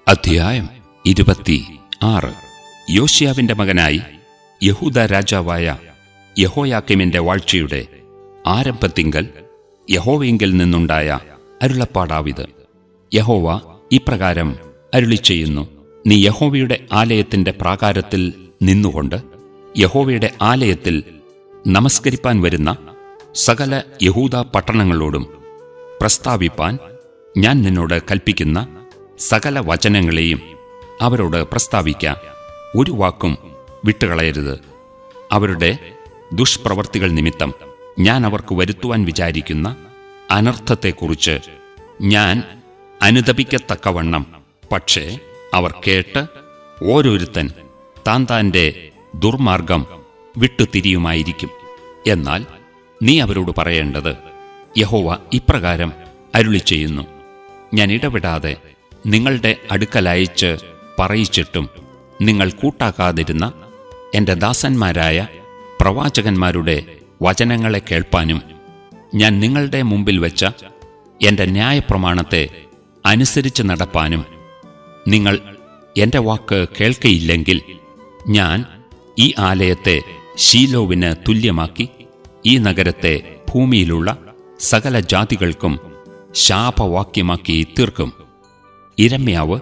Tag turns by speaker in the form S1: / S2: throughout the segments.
S1: അധ്യായം ഇരുപത്തി ആറ് യോഷ്യാവിന്റെ മകനായി യഹൂദ രാജാവായ യഹോയാക്കിമിന്റെ വാഴ്ചയുടെ ആരംഭത്തിങ്കൽ യഹോവയിങ്കിൽ നിന്നുണ്ടായ അരുളപ്പാടാവിത് യഹോവ ഇപ്രകാരം അരുളി ചെയ്യുന്നു നീ യഹോവയുടെ ആലയത്തിന്റെ പ്രാകാരത്തിൽ നിന്നുകൊണ്ട് യഹോവയുടെ ആലയത്തിൽ നമസ്കരിപ്പാൻ വരുന്ന സകല യഹൂദ പട്ടണങ്ങളോടും പ്രസ്താവിപ്പാൻ ഞാൻ നിന്നോട് കൽപ്പിക്കുന്ന സകല വചനങ്ങളെയും അവരോട് പ്രസ്താവിക്ക ഒരു വാക്കും വിട്ടുകളയരുത് അവരുടെ ദുഷ്പ്രവർത്തികൾ നിമിത്തം ഞാൻ അവർക്ക് വരുത്തുവാൻ വിചാരിക്കുന്ന അനർത്ഥത്തെക്കുറിച്ച് ഞാൻ അനുദപിക്കത്തക്കവണ്ണം പക്ഷേ അവർ കേട്ട് ഓരോരുത്തൻ താൻ താൻ്റെ ദുർമാർഗം വിട്ടുതിരിയുമായിരിക്കും എന്നാൽ നീ അവരോട് പറയേണ്ടത് യഹോവ ഇപ്രകാരം അരുളി ചെയ്യുന്നു ഞാൻ ഇടപെടാതെ നിങ്ങളുടെ അടുക്കലയച്ച് പറയിച്ചിട്ടും നിങ്ങൾ കൂട്ടാക്കാതിരുന്ന എൻ്റെ ദാസന്മാരായ പ്രവാചകന്മാരുടെ വചനങ്ങളെ കേൾപ്പാനും ഞാൻ നിങ്ങളുടെ മുമ്പിൽ വെച്ച എൻ്റെ ന്യായപ്രമാണത്തെ അനുസരിച്ച് നടപ്പാനും നിങ്ങൾ എൻ്റെ വാക്ക് കേൾക്കയില്ലെങ്കിൽ ഞാൻ ഈ ആലയത്തെ ശീലോവിന് തുല്യമാക്കി ഈ നഗരത്തെ ഭൂമിയിലുള്ള സകല ജാതികൾക്കും ശാപവാക്യമാക്കി തീർക്കും ഇരമ്യാവ്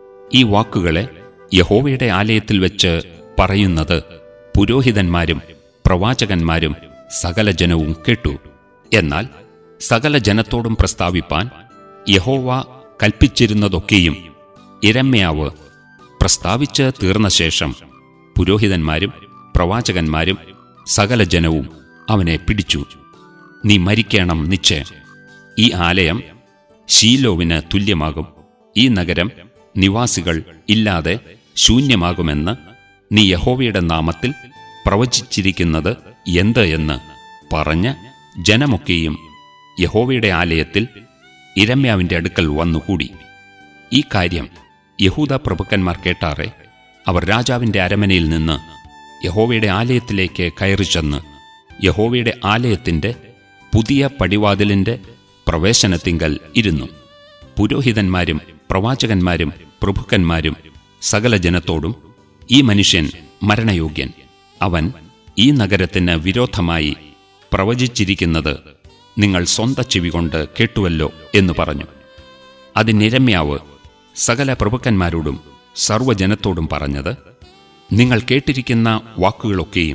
S1: ഈ വാക്കുകളെ യഹോവയുടെ ആലയത്തിൽ വെച്ച് പറയുന്നത് പുരോഹിതന്മാരും പ്രവാചകന്മാരും സകല ജനവും കേട്ടു എന്നാൽ സകല ജനത്തോടും പ്രസ്താവിപ്പാൻ യഹോവ കൽപ്പിച്ചിരുന്നതൊക്കെയും ഇരമ്യാവ് പ്രസ്താവിച്ച് തീർന്ന ശേഷം പുരോഹിതന്മാരും പ്രവാചകന്മാരും സകല ജനവും അവനെ പിടിച്ചു നീ മരിക്കണം നിശ്ചയം ഈ ആലയം ശീലോവിന് തുല്യമാകും ഈ നഗരം നിവാസികൾ ഇല്ലാതെ ശൂന്യമാകുമെന്ന് നീ യഹോവയുടെ നാമത്തിൽ പ്രവചിച്ചിരിക്കുന്നത് എന്ത് എന്ന് പറഞ്ഞ് ജനമൊക്കെയും യഹോവയുടെ ആലയത്തിൽ ഇരമ്യാവിന്റെ അടുക്കൽ വന്നുകൂടി ഈ കാര്യം യഹൂദ പ്രഭുക്കന്മാർ കേട്ടാറെ അവർ രാജാവിന്റെ അരമനയിൽ നിന്ന് യഹോവയുടെ ആലയത്തിലേക്ക് കയറി ചെന്ന് യഹോവയുടെ ആലയത്തിന്റെ പുതിയ പടിവാതിലിന്റെ പ്രവേശനത്തിങ്കൽ ഇരുന്നു പുരോഹിതന്മാരും പ്രവാചകന്മാരും പ്രഭുക്കന്മാരും സകല ജനത്തോടും ഈ മനുഷ്യൻ മരണയോഗ്യൻ അവൻ ഈ നഗരത്തിന് വിരോധമായി പ്രവചിച്ചിരിക്കുന്നത് നിങ്ങൾ സ്വന്ത ചെവി കൊണ്ട് കേട്ടുവല്ലോ എന്ന് പറഞ്ഞു അതിനിരമ്യാവ് സകല പ്രഭുക്കന്മാരോടും സർവ്വജനത്തോടും പറഞ്ഞത് നിങ്ങൾ കേട്ടിരിക്കുന്ന വാക്കുകളൊക്കെയും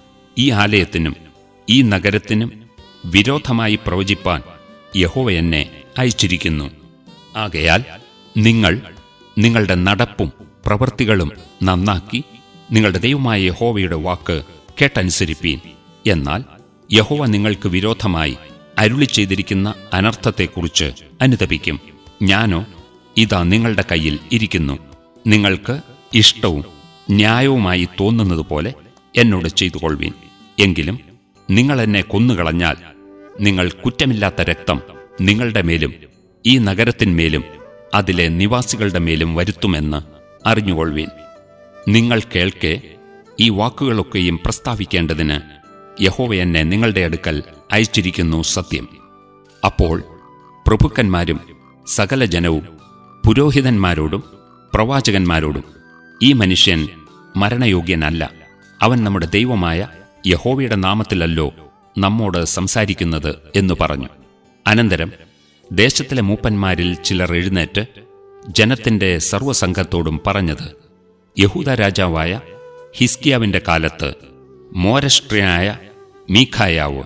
S1: ഈ ആലയത്തിനും ഈ നഗരത്തിനും വിരോധമായി പ്രവചിപ്പാൻ യഹോവ എന്നെ അയച്ചിരിക്കുന്നു ആകയാൽ നിങ്ങൾ നിങ്ങളുടെ നടപ്പും പ്രവൃത്തികളും നന്നാക്കി നിങ്ങളുടെ ദൈവമായ യഹോവയുടെ വാക്ക് കേട്ടനുസരിപ്പീൻ എന്നാൽ യഹോവ നിങ്ങൾക്ക് വിരോധമായി അരുളി ചെയ്തിരിക്കുന്ന അനർത്ഥത്തെക്കുറിച്ച് അനുതപിക്കും ഞാനോ ഇതാ നിങ്ങളുടെ കയ്യിൽ ഇരിക്കുന്നു നിങ്ങൾക്ക് ഇഷ്ടവും ന്യായവുമായി തോന്നുന്നതുപോലെ എന്നോട് ചെയ്തുകൊള്ളുവീൻ എങ്കിലും നിങ്ങൾ എന്നെ കൊന്നുകളഞ്ഞാൽ നിങ്ങൾ കുറ്റമില്ലാത്ത രക്തം നിങ്ങളുടെ മേലും ഈ നഗരത്തിന്മേലും അതിലെ നിവാസികളുടെ മേലും വരുത്തുമെന്ന് അറിഞ്ഞുകൊള്ളുവീൻ നിങ്ങൾ കേൾക്കെ ഈ വാക്കുകളൊക്കെയും പ്രസ്താവിക്കേണ്ടതിന് യഹോവ എന്നെ നിങ്ങളുടെ അടുക്കൽ അയച്ചിരിക്കുന്നു സത്യം അപ്പോൾ പ്രഭുക്കന്മാരും സകല ജനവും പുരോഹിതന്മാരോടും പ്രവാചകന്മാരോടും ഈ മനുഷ്യൻ മരണയോഗ്യനല്ല അവൻ നമ്മുടെ ദൈവമായ യഹോവയുടെ നാമത്തിലല്ലോ നമ്മോട് സംസാരിക്കുന്നത് എന്ന് പറഞ്ഞു അനന്തരം ദേശത്തിലെ മൂപ്പന്മാരിൽ ചിലർ എഴുന്നേറ്റ് ജനത്തിന്റെ സർവ്വസംഘത്തോടും പറഞ്ഞത് യഹൂദ രാജാവായ ഹിസ്കിയാവിന്റെ കാലത്ത് മോരഷ്ട്രനായ മീഖായാവ്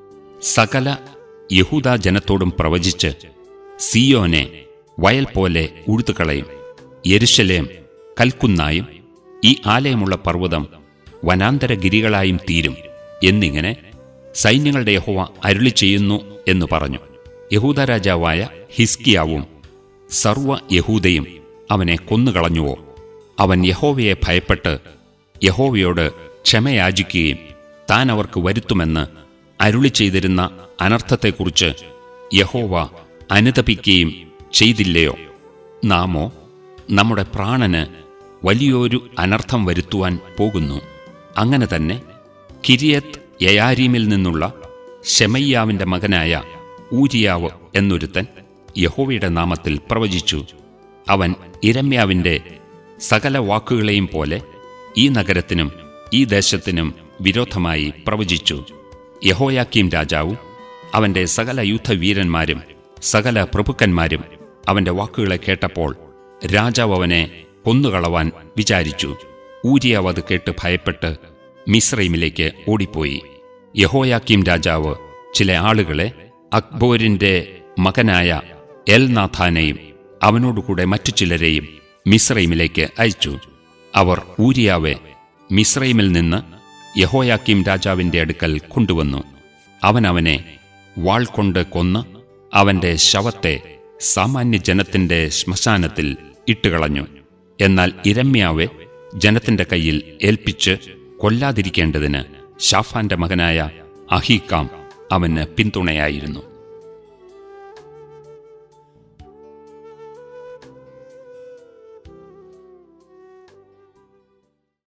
S1: സകല യഹൂദ ജനത്തോടും പ്രവചിച്ച് സിയോനെ വയൽ പോലെ ഉഴുത്തുകളയും യെരുശലേം കൽക്കുന്നായും ഈ ആലയമുള്ള പർവ്വതം വനാന്തരഗിരികളായും തീരും എന്നിങ്ങനെ സൈന്യങ്ങളുടെ യഹോവ അരുളി ചെയ്യുന്നു എന്ന് പറഞ്ഞു യഹൂദ രാജാവായ ഹിസ്കിയാവും സർവ യഹൂദയും അവനെ കൊന്നുകളഞ്ഞുവോ അവൻ യഹോവയെ ഭയപ്പെട്ട് യഹോവയോട് ക്ഷമയാചിക്കുകയും താൻ അവർക്ക് വരുത്തുമെന്ന് അരുളി ചെയ്തിരുന്ന അനർത്ഥത്തെക്കുറിച്ച് യഹോവ അനുതപിക്കുകയും ചെയ്തില്ലയോ നാമോ നമ്മുടെ പ്രാണന് വലിയൊരു അനർത്ഥം വരുത്തുവാൻ പോകുന്നു അങ്ങനെ തന്നെ കിരിയത്ത് യയാരീമിൽ നിന്നുള്ള ശെമയ്യാവിന്റെ മകനായ ഊരിയാവ് എന്നൊരുത്തൻ യഹോവയുടെ നാമത്തിൽ പ്രവചിച്ചു അവൻ ഇരമ്യാവിന്റെ സകല വാക്കുകളെയും പോലെ ഈ നഗരത്തിനും ഈ ദേശത്തിനും വിരോധമായി പ്രവചിച്ചു യഹോയാക്കീം രാജാവും അവന്റെ സകല യുദ്ധവീരന്മാരും സകല പ്രഭുക്കന്മാരും അവന്റെ വാക്കുകളെ കേട്ടപ്പോൾ രാജാവ് അവനെ കൊന്നുകളവാൻ വിചാരിച്ചു ഊരിയാവ് അത് കേട്ട് ഭയപ്പെട്ട് മിസ്രൈമിലേക്ക് ഓടിപ്പോയി യഹോയാക്കീം രാജാവ് ചില ആളുകളെ അക്ബോരിന്റെ മകനായ എൽനാഥാനെയും അവനോടുകൂടെ മറ്റു ചിലരെയും മിസ്രൈമിലേക്ക് അയച്ചു അവർ ഊരിയാവെ മിസ്രൈമിൽ നിന്ന് യഹോയാക്കീം രാജാവിന്റെ അടുക്കൽ കൊണ്ടുവന്നു അവൻ അവനെ വാൾ കൊണ്ട് കൊന്ന് അവന്റെ ശവത്തെ സാമാന്യ ജനത്തിന്റെ ശ്മശാനത്തിൽ ഇട്ടുകളഞ്ഞു എന്നാൽ ഇരമ്യാവെ ജനത്തിന്റെ കയ്യിൽ ഏൽപ്പിച്ച് കൊല്ലാതിരിക്കേണ്ടതിന് ഷാഫാന്റെ മകനായ അഹീക്കാം അവന് പിന്തുണയായിരുന്നു